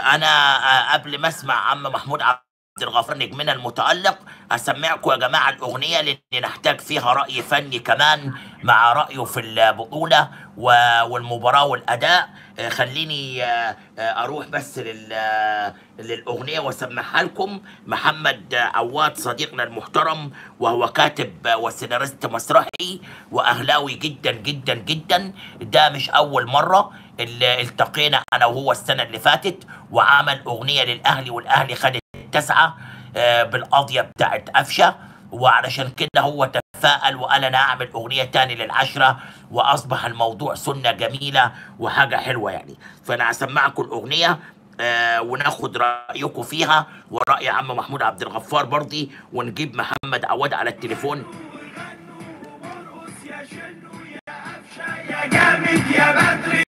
انا آه، قبل ما اسمع عم محمود عبد الغفار نجمنا المتألق أسمعكم يا جماعة الأغنية لأن نحتاج فيها رأي فني كمان مع رأيه في البطولة و- والمباراة والأداء آه، خليني آه، آه، أروح بس لل- آه، للأغنية وأسمعها لكم محمد عواد صديقنا المحترم وهو كاتب آه، وسيناريست مسرحي وأهلاوي جدا جدا جدا ده مش أول مرة اللي التقينا أنا وهو السنة اللي فاتت وعمل أغنية للأهلي والأهلي خد التسعة آه، بالقضية بتاعت قفشة وعلشان كده هو تفائل وقال أنا هعمل أغنية تاني للعشرة وأصبح الموضوع سنة جميلة وحاجة حلوة يعني فأنا هسمعكم الأغنية آه وناخد رأيكم فيها ورأي عم محمود عبد الغفار برضي ونجيب محمد عواد على التليفون يا جامد يا بدري